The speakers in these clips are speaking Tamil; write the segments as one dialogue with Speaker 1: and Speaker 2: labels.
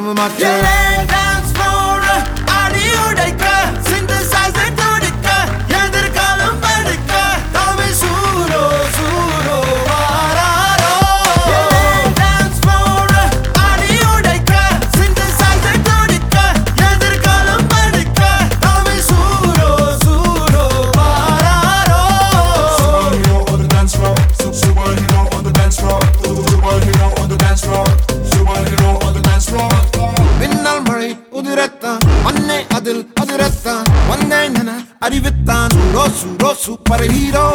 Speaker 1: பாம்பு மச்சான் டான்ஸ் ஃப்ளோர் அடி உடைக்க சிந்தசைசர் துடிக்க எதிர்காலம் படுக்க தாமே சூரோ சூரோ வாராரோ டான்ஸ் ஃப்ளோர் அடி உடைக்க சிந்தசைசர் துடிக்க எதிர்காலம் படுக்க தாமே சூரோ சூரோ வாராரோ
Speaker 2: Superhero on the dance floor. Su- Superhero on the dance floor. Superhero on the dance floor. Superhero on the dance floor.
Speaker 1: மின்னல் மழை உதிரத்தான் மண்ணை அதில் அதிரத்தான் வந்தேன் என அறிவித்தான் சூரோ சூரோ சூப்பர் ஹீரோ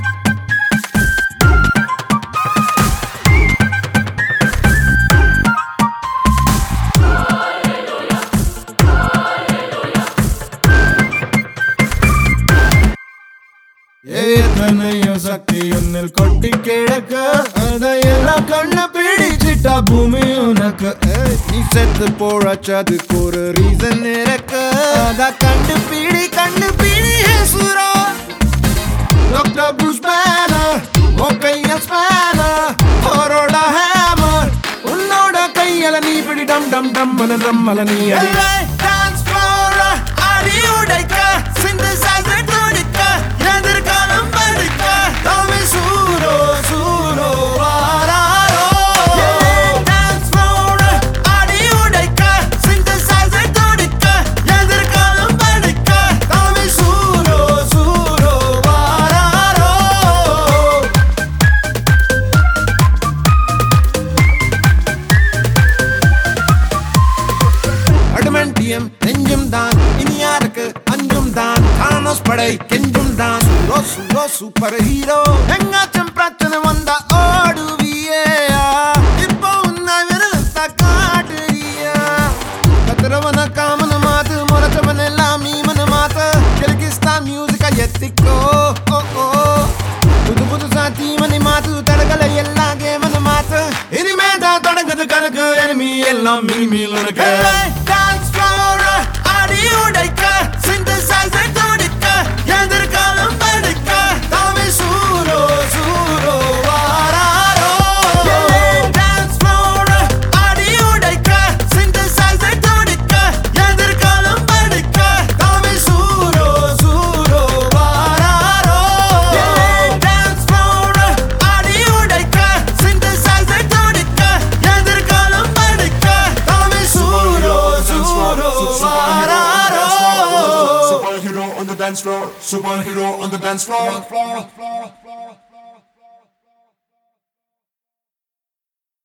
Speaker 1: எத்தனையோ சக்தி உன்னில் கொட்டி கிடக்க அதையெல்லாம் கண்ணு பிடிச்சிட்டா பூமி உனக்கு ஏய், நீ செத்து போழச்சதுக்கு ஒரு ரீசன் இருக்கு அத கண்டுபிடி கண்டுபிடி சுரா டாக்டர் ப்ரூஸ் பேனர் உன் கைய ஸ்பேனர் அவரோட ஹேமர் உன்னோட கையில நீ பிடி டம் டம் டம் மல டம் மல நீ அடி டான்ஸ் ஃப்ளோர் அடி உடைக்க சிந்தசைசர் துடிக்க எதிர்காலம் படுக்க தாமே சூரோ சூரோ வாராரோ டான்ஸ் ஃப்ளோர் அடி உடைக்க சிந்தசைசர் துடிக்க எதிர்காலம் படுக்க தாமே சூரோ சூரோ வாராரோ அடமண்டியம் நெஞ்சும் தான் இனியாருக்கு அஞ்சும் தான் தானோஸ் படை கெஞ்சும் தான் சூரோ சூரோ சூப்பர் ஹீரோ எங்காச்சும் பிரச்சனை வந்தா ஓடுவியே இப்போ உன்னை விரலத்த காட்டுறியா கத்துறவன காமன மாத்து முறைச்சவன் எல்லாம் மீமன மாத்து கிர்கிஸ்தான் மியூசிக்கா எத்திக்கோ ஓ ஓ புது புதுசா தீமனை மாத்து தடகளை எல்லாம் கேமனை மாத்து இனிமே தான் தொடங்குது கணக்கு enemy எல்லாம் மினிமில் உனக்கு டான்ஸ் ஃப்ளோர் அடி உடைக்க சிந்தசைசர் துடிக்க எதிர்காலம் படுக்க தாமே சூரோ சூரோ வாராரோ டான்ஸ் ஃப்ளோர் அடி உடைக்க சிந்தசைசர் துடிக்க எதிர்காலம் படுக்க தாமே சூரோ சூரோ வாராரோ டான்ஸ் ஃப்ளோர் அடி உடைக்க சிந்தசைசர் துடிக்க எதிர்காலம் படுக்க தாமே சூரோ சூரோ வாராரோ
Speaker 2: Superhero on the dance floor. Superhero on the dance floor.